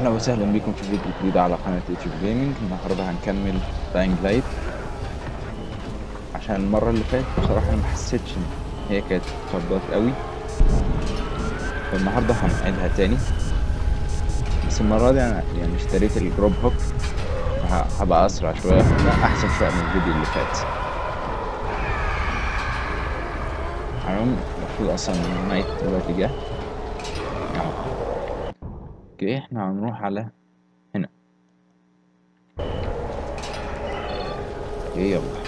اهلا وسهلا بكم في فيديو جديد على قناة يوتيوب جيمنج النهاردة هنكمل داينج لايت عشان المرة اللي فاتت بصراحة ما حسيتش ان هي كانت صدات قوي فالنهاردة هنعيدها تاني بس المرة دي انا يعني اشتريت الجروب هوك ه- هبقى اسرع شوية لا احسن شوية من الفيديو اللي فات على العموم المفروض اصلا النايت دلوقتي جه اهو اوكي احنا هنروح على هنا اوكي يلا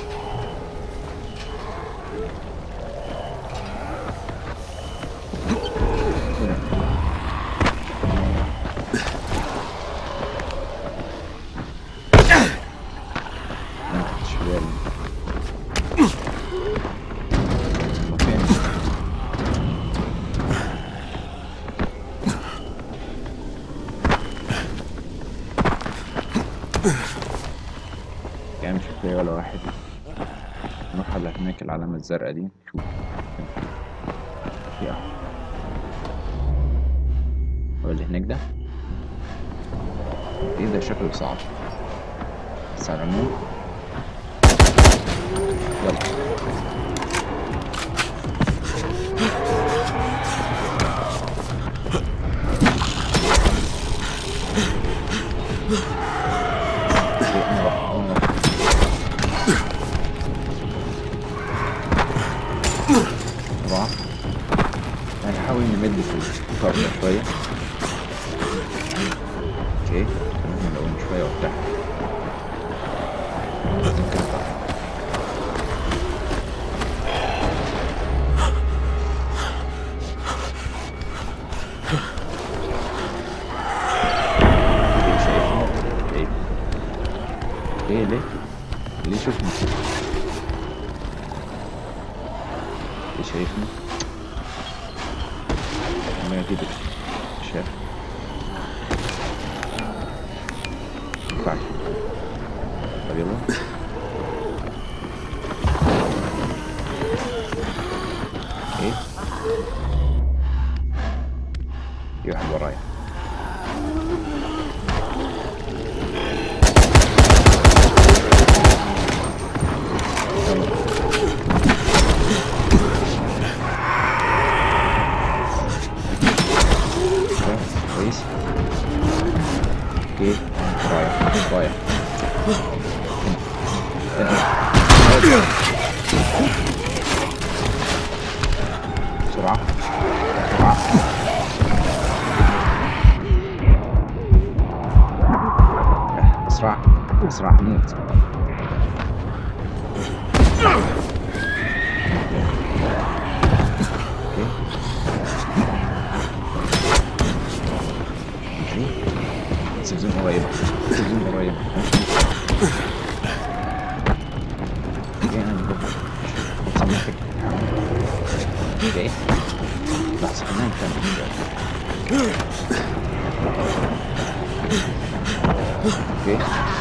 هنا ما خدتش بالي مكان يعني مش هتلاقي ولا واحد نروح على هناك العلامة الزرقاء دي نشوف في أهو هو اللي هناك ده ايه ده شكله صعب بس على العموم يلا اوكي، انا راح انا راح راح هنحاول نمد في الكارت شوية اوكي خلينا نلون شوية وبتاع ممكن طبعا ايه شايفني؟ ايه ايه ليه؟ ليه شوفني كده؟ ليه شايفني؟ ما كده شايف ينفعش طب يلا ايه في واحد ورايا يلا تمام، كويس اوكي رايح رايح هنا. هنا. بسرعة بسرعة أسرع أسرع هموت اوكي اوكي سيزون قريب سيزون قريب اوكي انا بروح بتصمتك اوكي لحظة خلينا نكمل اوكي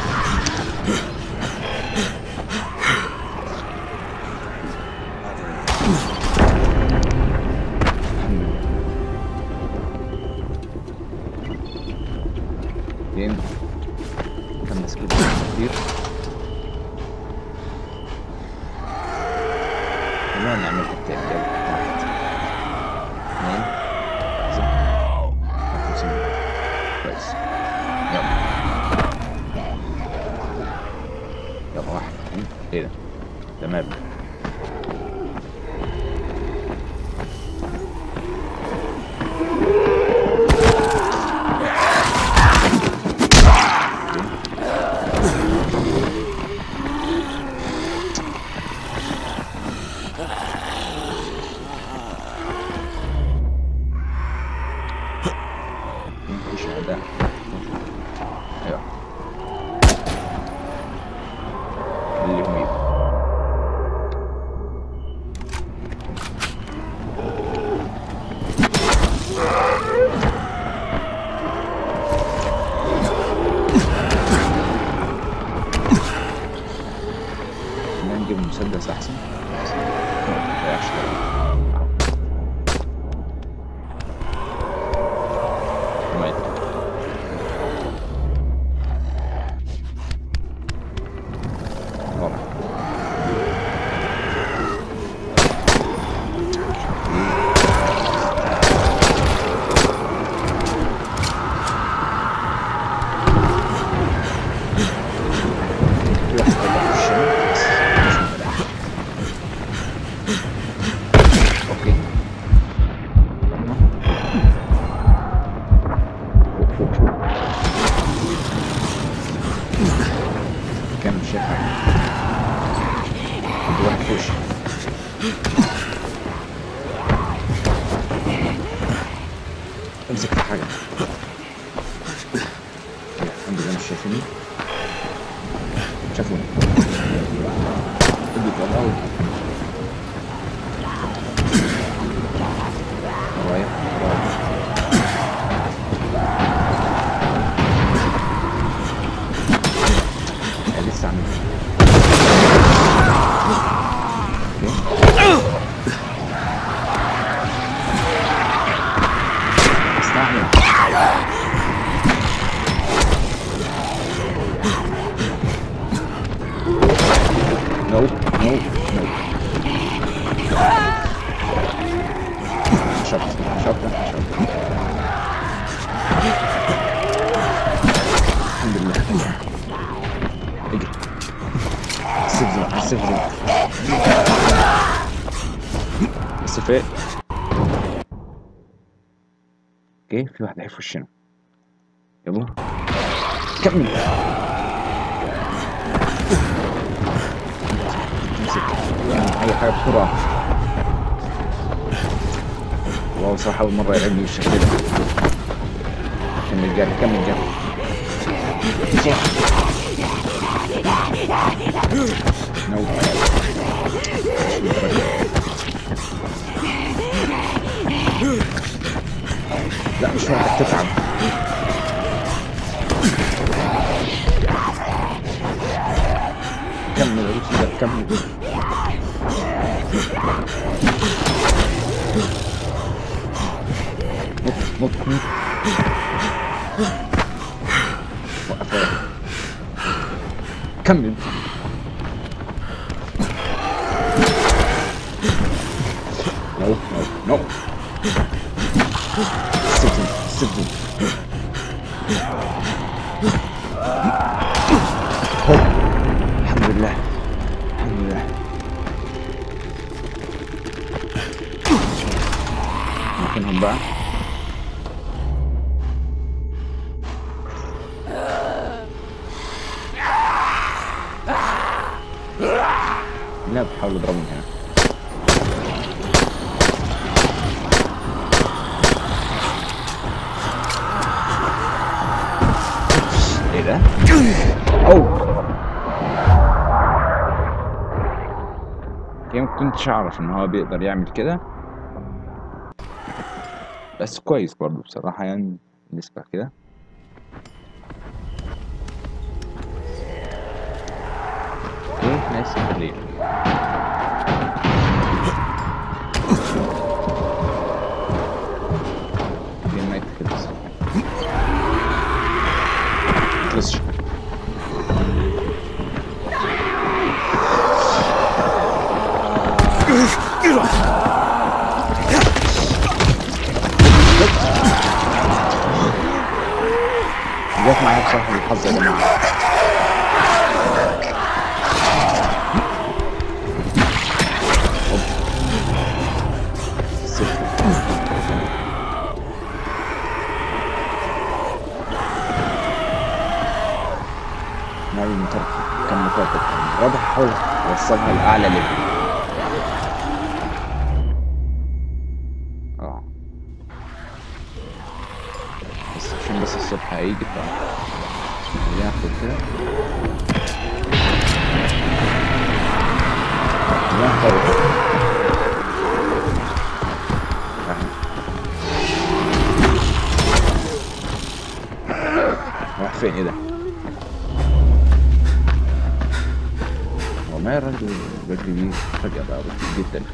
الحمد لله جيم كان مسكين كتير خلينا نعمل تاني يلا واحد اثنين ثلاثة خمسين كويس يلا يلا واحد اثنين ايه ده تمام مفيش أعداء أيوة اللي هم يبقوا. خلينا نجيب مسدس أحسن ما تضيعش وقت. مات شايف حاجة عندي واحد في وشي امسك في حاجة الحمد لله مش شايفيني شافوني ادي طلعوا ورايا ورايا آه، لسه عامل استعمل نو نو نو شط شط شط الحمد لله اجري سيف زون سيف زون بس فاق اوكي في واحد هيفي وشنا يلا كمل امسك يعني اي حاجه بسرعه واو صراحه اول مره يلعبني بالشكل ده كمل جري كمل جري نو لا مش وقت تتعب كمل يا روسي كمل نط نط نط وقف وقف. كمل نو نو نو سيبني سيبني هوب الحمد لله الحمد لله مكانهم بقى لا بحاول اضربهم هنا ايه ده؟ اوه اوكي ما كنتش اعرف ان هو بيقدر يعمل كده بس كويس برضه بصراحة يعني بالنسبة كده اوكي نايس الليل جيم نايت خلص خلصش جت معايا بصراحة الحظ يا جماعة ناوي مطرف كان مطرف واضح احاول اوصلها لاعلى ليفل اه بس عشان بس الصبح هيجي ف خلينا ناخد كده خلينا ناخد راح فين ايه ده؟ هو ما الراجل بجري بيه فجأة بقى بطيء جدا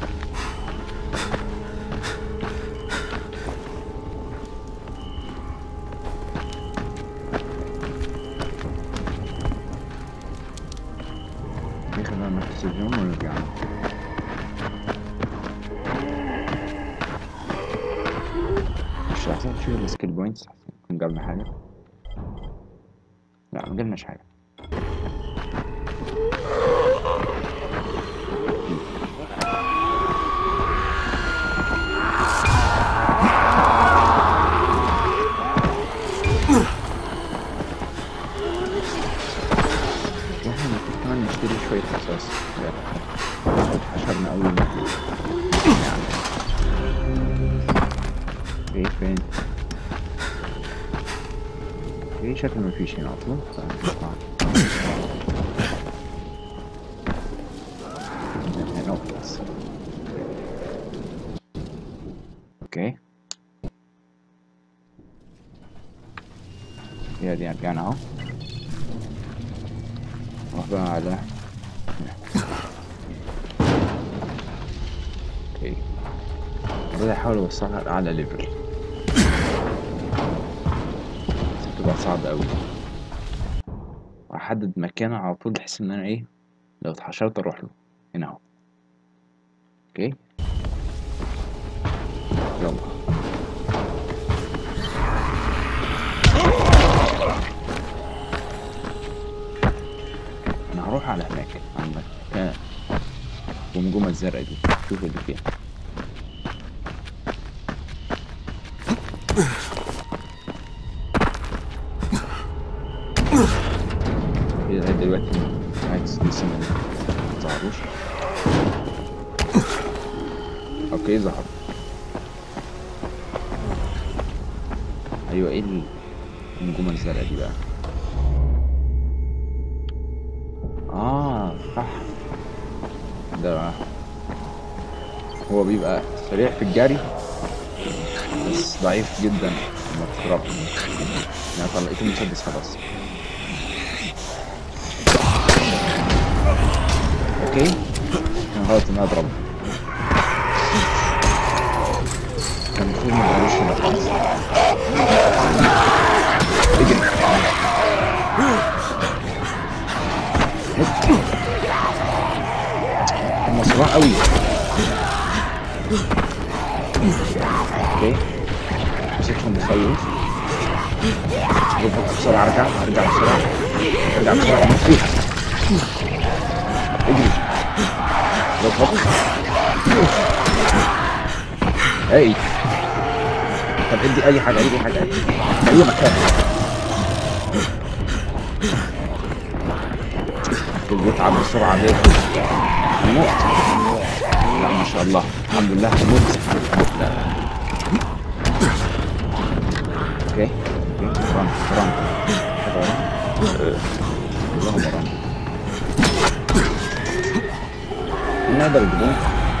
ايه خلينا نفس اليوم ونرجع مش احسن شوية السكيل بوينتس احسن نكون جابنا حاجة لا ما جبناش حاجة واحنا المفروض كمان نشتري شوية رصاص حشرنا أوي يعني ايه فين ايه شكل مفيش هنا اصلا فنطلع من هنا وخلاص اوكي يا دي رجعنا اهو نروح بقى على اوكي بدأ احاول اوصلها لاعلى ليفل بس بتبقى صعب اوي واحدد مكانه على طول بحيث ان انا ايه لو اتحشرت اروح له هنا اهو اوكي يلا انا هروح على هناك عندك مكان الجمجمة الزرقاء دي شوف اللي فيها هي لغاية دلوقتي عايز لسه ما ظهروش اوكي ظهر ايوه ايه النجومة الزرقاء دي بقى اه صح ده هو بيبقى سريع في الجري بس ضعيف جدا لما تضربه انا طلقت المسدس خلاص اوكي كان غلط اني اضربه كان المفروض ما اضربوش هنا خالص اجري هم صراع قوي اوكي مسكهم بخيوط اضرب بسرعة ارجع ارجع بسرعة ارجع بسرعة موت فيها اجري اضرب اي طب ادي اي حاجة ادي حاجة ادي اي مكان اللي بيتعب بسرعة ليه هنموت لا ما شاء الله الحمد لله هنموت لا اوكي اوكي رن رن رن اللهم رن نقدر نجيبهم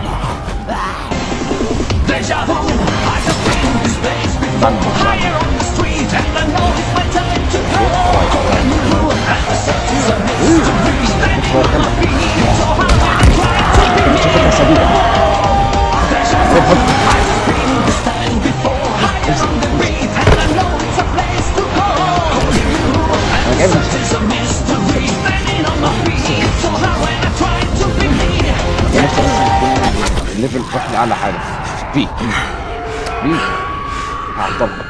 Deja vu, I have been in this place before. Higher on the street, and I know it's my time to go. And the city's a mystery, standing on my feet. So how I try to be شوفك سبيل Deja vu, I have been in this time before. Higher on the beat, and I know it's a place to go. And the city's a mystery, standing on my feet. So how when I try to be me. الليفل روح لأعلى حاجة في في هعطلها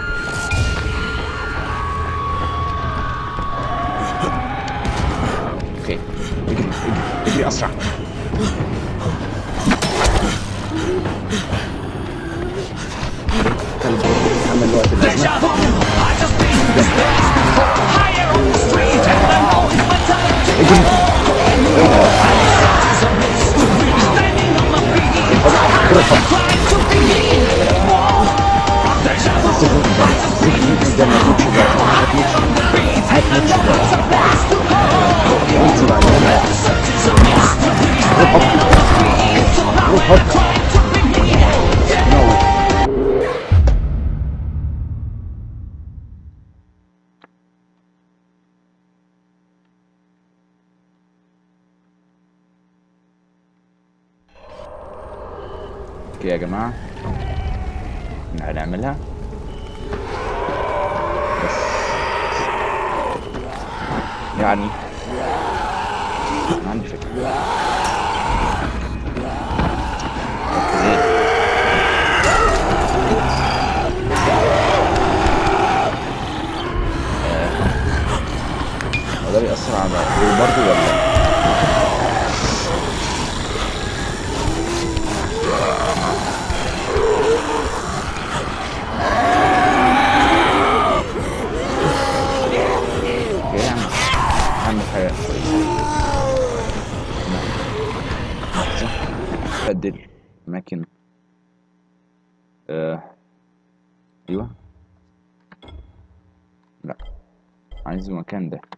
اوكي اجري اجري اجري اسرع كلب عمل الوقت اللازم Deja vu, I just been in this place before. Higher on the street, and I know it's my time to go. It's a mystery, standing on my feet. Trying to be me. Deja vu, I just been in this ده ما تموتش بقى ما تموتش beat, and I know it's a place to go. انزل عليها It's a mystery, standing on my feet. So how when I try to be me. اوكي يا جماعة هنعملها بس يعني ما عندي فكرة اوكي آه، هو ده بيأثر على الرول برضه ولا اوكي يا عم اهم حاجة كويسة نبدل أماكن آه. أيوه لا عايز المكان ده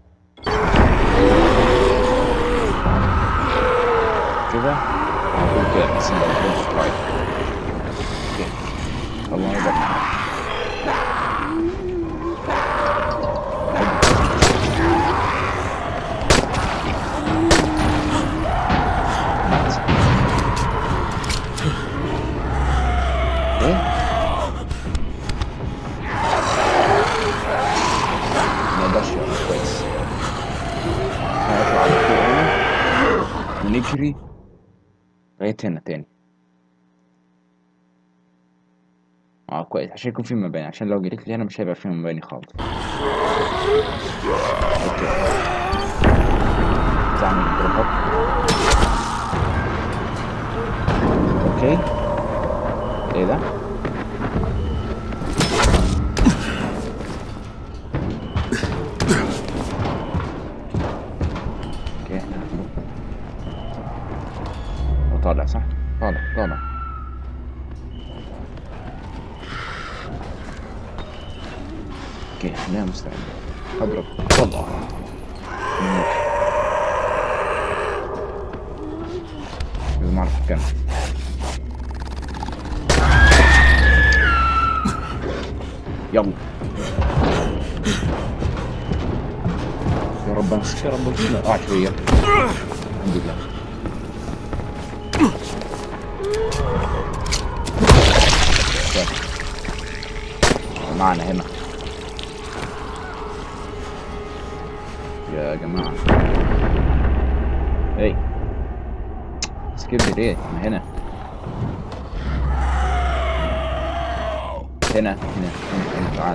كده هقول كده بس ما بقولش سترايك اوكي الله يبارك ايه ما يقدرش يقف كويس هنطلع على فوق هنا ونجري لغاية هنا تاني اه كويس عشان يكون في مباني عشان لو جريت لي هنا مش هيبقى في مباني خالص اوكي عايز اعمل دروب اوكي ايه ده اوكي احنا هنروح. هو طالع صح طالع طالع اوكي خلينا مستعد اضرب طلع لازم اعرف اكمل يلا يا رب امسك يا رب امسك لا اقعد شويه الحمد لله طيب. معنا هنا يا جماعة اي سكيب ليه انا هنا هنا هنا هنا هنا تعال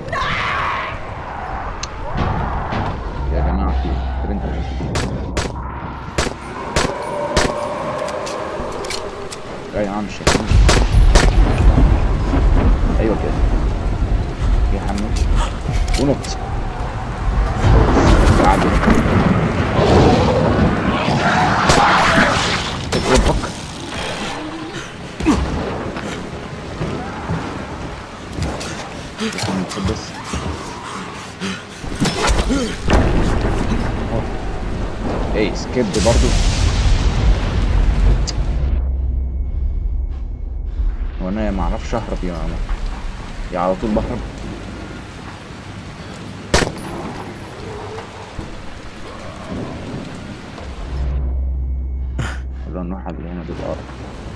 يا جماعة في طب انت لا يا عم مش ايوه كده يا حمد ونط تعال اضربك يا حمد خد بس أهو. ايه سكيب برضو هو انا ما اعرفش اهرب يا عم يا على طول بهرب ولا نروح على اللي هنا دول ارض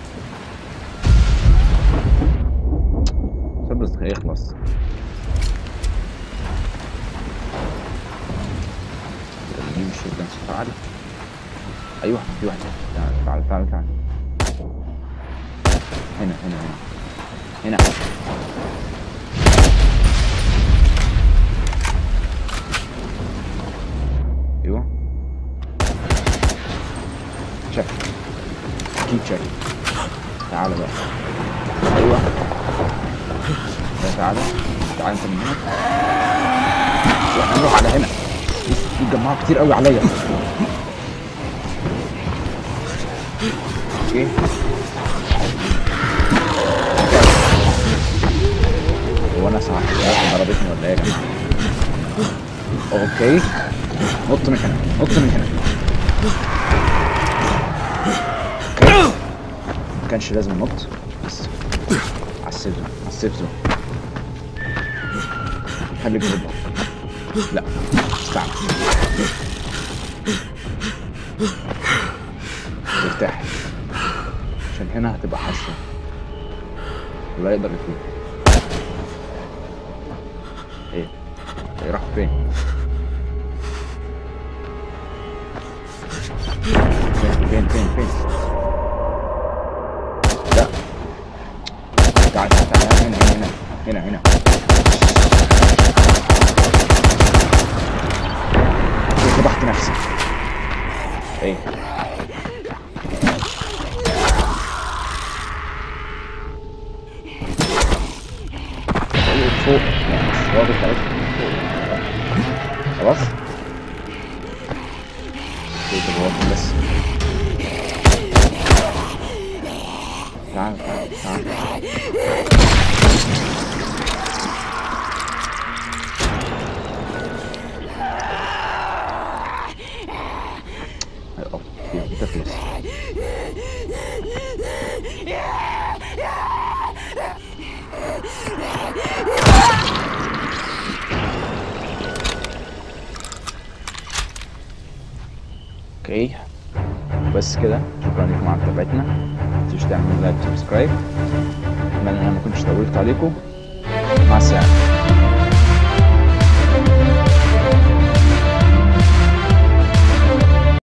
بس هيخلص دي مش جدا صوت عالي ايوه في واحد تعال تعال تعال تعال هنا هنا هنا هنا ايوه شك اكيد شك تعال بقى ايوه ده تعالى تعالى انت من هنا واحنا نروح على هنا في جماعة كتير قوي عليا اوكي هو انا صح ضربتني ولا ايه يا جماعة اوكي نط من هنا نط من هنا اوكي ما كانش لازم نط بس عسبته عسبته خليك تضرب لا استعمل ارتاح عشان هنا هتبقى حاسه ولا يقدر يفوت ايه ايه راح فين فين فين فين فين لا تعال تعال تعال هنا هنا هنا هنا هنا فضحت نفسي ايه فوق فوق يعني مش واضح خلاص خلاص ايه طب هو فين بس انترفيس اوكي بس كده شكرا لكم على متابعتنا متنسوش تعملوا لايك وسبسكرايب اتمنى ان انا ما كنتش طولت عليكم مع السلامه